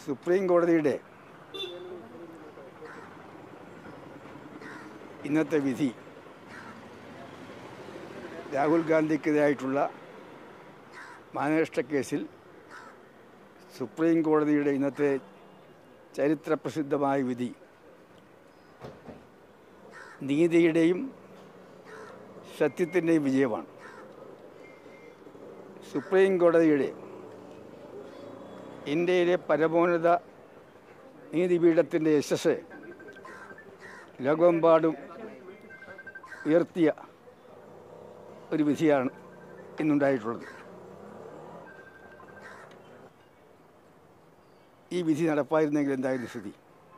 supreme കോടതിയുടെ ഇന്നത്തെ വിധി രാഹുൽ ഗാന്ധിക്കെതിരായിട്ടുള്ള മാനനഷ്ട കേസിൽ സുപ്രീം കോടതിയുടെ ഇന്നത്തെ ചരിത്രപ്രസിദ്ധമായ വിധി നീതിയുടെയും സത്യത്തിൻ്റെയും വിജയമാണ് സുപ്രീം കോടതിയുടെ ഇന്ത്യയിലെ പരമോന്നത നീതിപീഠത്തിൻ്റെ യശസ് ലോകമെമ്പാടും ഉയർത്തിയ ഒരു വിധിയാണ് ഇന്നുണ്ടായിട്ടുള്ളത് ഈ വിധി നടപ്പായിരുന്നെങ്കിൽ എന്തായിരുന്നു സ്ഥിതി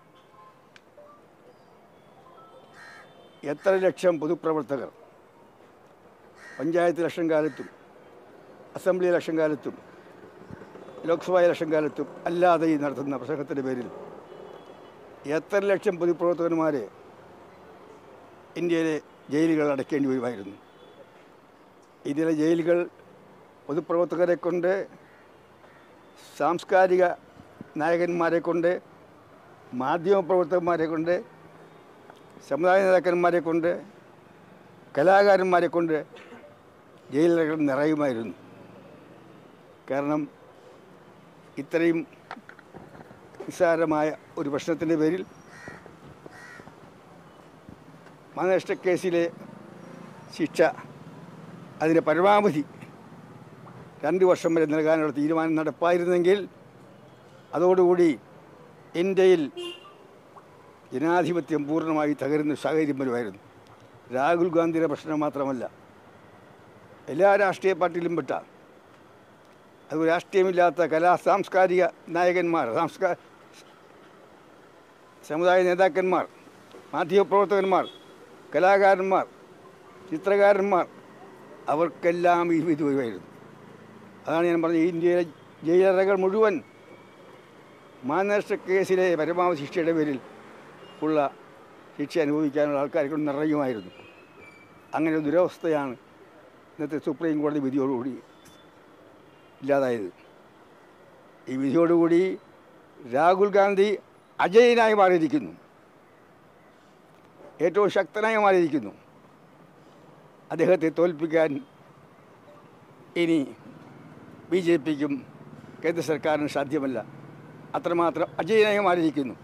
എത്ര ലക്ഷം പൊതുപ്രവർത്തകർ പഞ്ചായത്ത് ഇലക്ഷൻ കാലത്തും അസംബ്ലി ഇലക്ഷൻ കാലത്തും ലോക്സഭാ ഇലക്ഷൻ കാലത്തും അല്ലാതെ ഈ നടത്തുന്ന പ്രസംഗത്തിൻ്റെ പേരിൽ എത്ര ലക്ഷം പൊതുപ്രവർത്തകന്മാരെ ഇന്ത്യയിലെ ജയിലുകൾ അടയ്ക്കേണ്ടി വരുമായിരുന്നു ഇന്ത്യയിലെ ജയിലുകൾ പൊതുപ്രവർത്തകരെ കൊണ്ട് സാംസ്കാരിക നായകന്മാരെ കൊണ്ട് മാധ്യമപ്രവർത്തകന്മാരെ കൊണ്ട് സമുദായ നേതാക്കന്മാരെ കൊണ്ട് കലാകാരന്മാരെ കൊണ്ട് ജയിലുകൾ നിറയുമായിരുന്നു കാരണം ഇത്രയും നിസ്സാരമായ ഒരു പ്രശ്നത്തിൻ്റെ പേരിൽ മാനനഷ്ട കേസിലെ ശിക്ഷ അതിൻ്റെ പരമാവധി രണ്ട് വർഷം വരെ നൽകാനുള്ള തീരുമാനം നടപ്പായിരുന്നെങ്കിൽ അതോടുകൂടി ഇന്ത്യയിൽ ജനാധിപത്യം പൂർണ്ണമായി തകരുന്ന സാഹചര്യം വരുമായിരുന്നു രാഹുൽ ഗാന്ധിയുടെ പ്രശ്നം മാത്രമല്ല എല്ലാ രാഷ്ട്രീയ പാർട്ടിയിലും പെട്ട അത് രാഷ്ട്രീയമില്ലാത്ത കലാ സാംസ്കാരിക നായകന്മാർ സാംസ്കാ സമുദായ നേതാക്കന്മാർ മാധ്യമപ്രവർത്തകന്മാർ കലാകാരന്മാർ ചിത്രകാരന്മാർ അവർക്കെല്ലാം ഈ വിധി വരുമായിരുന്നു അതാണ് ഞാൻ പറഞ്ഞത് ഇന്ത്യയിലെ ജയിലറകൾ മുഴുവൻ മാനനഷ്ട കേസിലെ പരമാവധി ശിക്ഷയുടെ പേരിൽ ഉള്ള ശിക്ഷ അനുഭവിക്കാനുള്ള ആൾക്കാരെ കൊണ്ട് നിറയുമായിരുന്നു അങ്ങനെ ഒരു ദുരവസ്ഥയാണ് ഇന്നത്തെ സുപ്രീം കോടതി വിധിയോടുകൂടി ഇല്ലാതായത് ഈ വിധിയോടുകൂടി രാഹുൽ ഗാന്ധി അജയനായി മാറിയിരിക്കുന്നു ഏറ്റവും ശക്തനായി മാറിയിരിക്കുന്നു അദ്ദേഹത്തെ തോൽപ്പിക്കാൻ ഇനി ബി ജെ പിക്കും കേന്ദ്ര സർക്കാരിനും സാധ്യമല്ല അത്രമാത്രം അജയനായി മാറിയിരിക്കുന്നു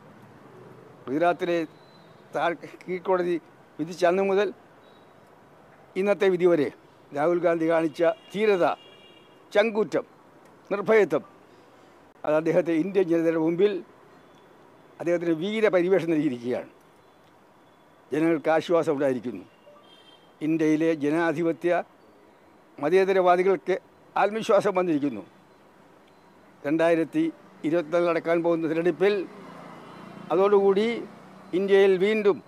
ഗുജറാത്തിലെ താഴ് കീഴ്ക്കോടതി വിധിച്ച അന്ന് മുതൽ ഇന്നത്തെ വിധി വരെ രാഹുൽ ഗാന്ധി കാണിച്ച ധീരത ചങ്കൂറ്റം നിർഭയത്വം അത് അദ്ദേഹത്തെ ഇന്ത്യൻ ജനതയുടെ മുമ്പിൽ അദ്ദേഹത്തിന് വീര പരിവേഷം നൽകിയിരിക്കുകയാണ് ജനങ്ങൾക്ക് ആശ്വാസം ഉണ്ടായിരിക്കുന്നു ഇന്ത്യയിലെ ജനാധിപത്യ മതേതരവാദികൾക്ക് ആത്മവിശ്വാസം വന്നിരിക്കുന്നു രണ്ടായിരത്തി ഇരുപത്തിനാലിൽ നടക്കാൻ പോകുന്ന തിരഞ്ഞെടുപ്പിൽ അതോടുകൂടി ഇന്ത്യയിൽ വീണ്ടും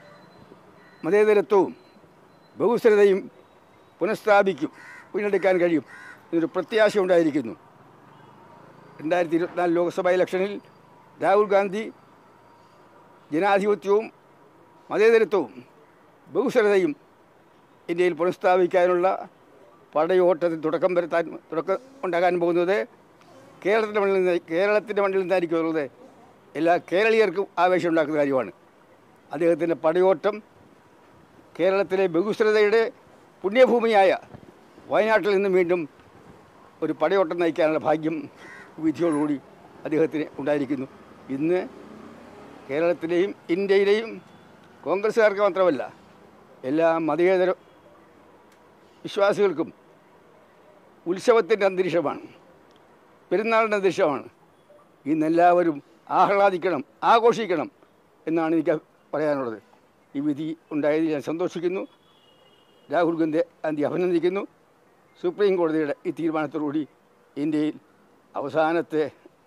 മതേതരത്വവും ബഹുസ്വരതയും പുനഃസ്ഥാപിക്കും വീണ്ടെടുക്കാൻ കഴിയും എന്നൊരു പ്രത്യാശ ഉണ്ടായിരിക്കുന്നു രണ്ടായിരത്തി ഇരുപത്തിനാല് ലോക്സഭാ ഇലക്ഷനിൽ രാഹുൽ ഗാന്ധി ജനാധിപത്യവും മതേതരത്വവും ബഹുസ്വരതയും ഇന്ത്യയിൽ പുനഃസ്ഥാപിക്കാനുള്ള പടയോട്ടത്തിൽ തുടക്കം വരുത്താൻ തുടക്കം ഉണ്ടാകാൻ പോകുന്നത് കേരളത്തിൻ്റെ മണ്ണിൽ നിന്ന് കേരളത്തിൻ്റെ മണ്ണിൽ നിന്നായിരിക്കും ഉള്ളത് എല്ലാ കേരളീയർക്കും ആവേശം ഉണ്ടാക്കുന്ന കാര്യമാണ് അദ്ദേഹത്തിൻ്റെ പടയോട്ടം കേരളത്തിലെ ബഹുസ്വരതയുടെ പുണ്യഭൂമിയായ വയനാട്ടിൽ നിന്ന് വീണ്ടും ഒരു പടയോട്ടം നയിക്കാനുള്ള ഭാഗ്യം വിധിയോടുകൂടി അദ്ദേഹത്തിന് ഉണ്ടായിരിക്കുന്നു ഇന്ന് കേരളത്തിലെയും ഇന്ത്യയിലെയും കോൺഗ്രസ്സുകാർക്ക് മാത്രമല്ല എല്ലാ മതേതര വിശ്വാസികൾക്കും ഉത്സവത്തിൻ്റെ അന്തരീക്ഷമാണ് പെരുന്നാളിൻ്റെ അന്തരീക്ഷമാണ് ഇന്നെല്ലാവരും ആഹ്ലാദിക്കണം ആഘോഷിക്കണം എന്നാണ് എനിക്ക് പറയാനുള്ളത് ഈ വിധി ഉണ്ടായതിൽ ഞാൻ സന്തോഷിക്കുന്നു രാഹുൽ ഗാന്ധി ഗാന്ധി അഭിനന്ദിക്കുന്നു സുപ്രീം കോടതിയുടെ ഈ തീരുമാനത്തോടുകൂടി ഇന്ത്യയിൽ അവസാനത്തെ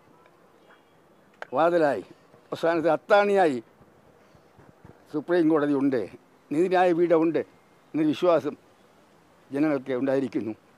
വാതിലായി അവസാനത്തെ അത്താണിയായി സുപ്രീം കോടതി ഉണ്ട് നീതിന്യായ പീഠമുണ്ട് എന്നൊരു വിശ്വാസം ജനങ്ങൾക്ക് ഉണ്ടായിരിക്കുന്നു